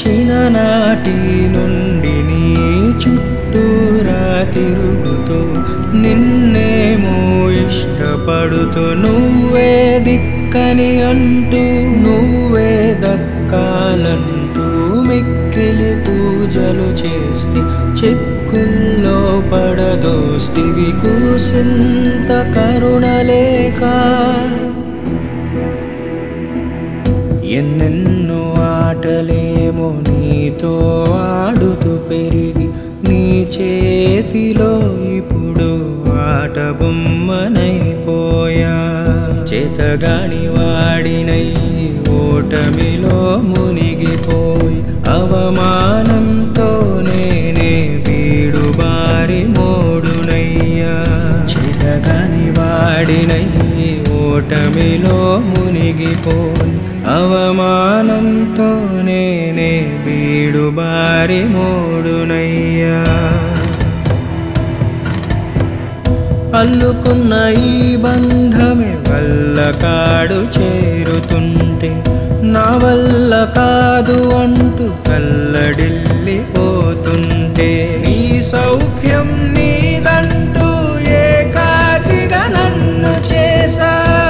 చిన్ననాటి నుండి నీ చుట్టూరా తిరుగుతూ నిన్నేమో ఇష్టపడుతూ నువ్వే దిక్కని అంటూ నువ్వే దక్కాలంటూ మిక్కిలి పూజలు చేస్తే చిక్కుల్లో పడదోస్తివి కూసింత కరుణలేక ఎన్నెన్నో ఆటలేమో నీతో ఆడుతూ పెరిగి నీ చేతిలో ఇప్పుడు ఆట బొమ్మనైపోయా చేతగాని వాడినై ఓటమిలో మునిగిపోయి అవమానంతో నేనే వీడు బారి మోడునయ్యా చేతగాని వాడినై ఓటమిలో మునిగిపోయి అవమానంతో నేనే బీడు బారి మోడునయ్యా అల్లుకున్న ఈ బంధమే వల్ల కాడు చేరుతుంటే నా వల్ల కాదు అంటూ కల్లడిల్లిపోతుంటే నీ సౌఖ్యం నీదంటూ ఏకాకిగా నన్ను చేసా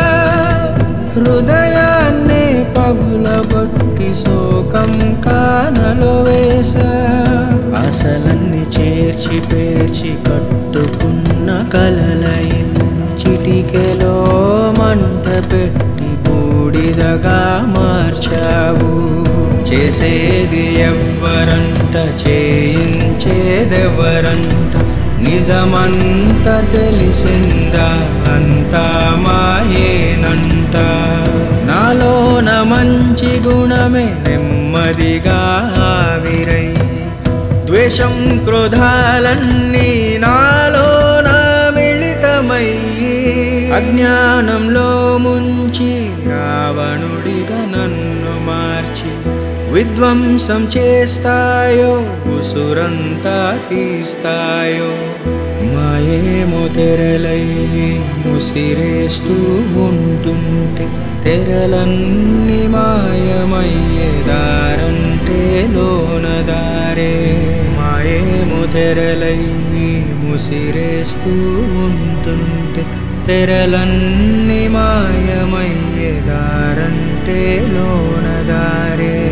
హృదయాన్నే పగులగొట్టి శోకం కానలో వేసా అసలన్ని చేర్చి పేర్చి కట్టుకున్న కలల ఇల్లు చిటికెలో మంట పెట్టి బూడిదగా మార్చావు చేసేది ఎవ్వరంట చేయించేదెవ్వరంట నిజమంత తెలిసిందా అంతా మాయేనంట నాలోన మంచి గుణమే నెమ్మదిగా ఆవిరై ద్వేషం క్రోధాలన్నీ నాలోన మిళితమయ్యి అజ్ఞానంలో ముంచి రావణుడిగా నన్ను మార్చి విధ్వంసం చేస్తాయో ఉసురంతా తీస్తాయో మాయేమో తెరలై ముసిరేస్తూ ఉంటుంటే తెరలన్నీ మాయమయ్యేదారంటే లోన దారే మాయేమో తెరలై ముసిరేస్తూ ఉంటుంటే తెరలన్నీ మాయమయ్యేదారంటే లోన దారే